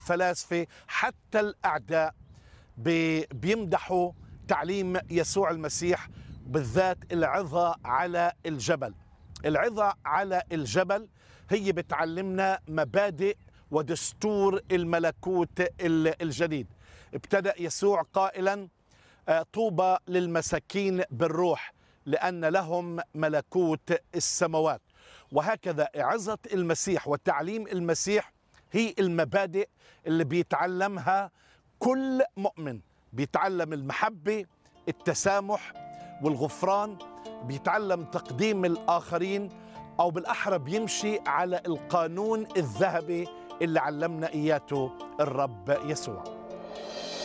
الفلاسفة حتى الأعداء بي- بيمدحوا تعليم يسوع المسيح بالذات العظة على الجبل العظة على الجبل هي بتعلمنا مبادئ ودستور الملكوت ال- الجديد ابتدأ يسوع قائلا آه، طوبى للمساكين بالروح لأن لهم ملكوت السماوات وهكذا عظة المسيح وتعليم المسيح هي المبادئ اللي بيتعلمها كل مؤمن بيتعلم المحبة التسامح والغفران بيتعلم تقديم الآخرين أو بالأحرى بيمشي على القانون الذهبي اللي علمنا إياته الرب يسوع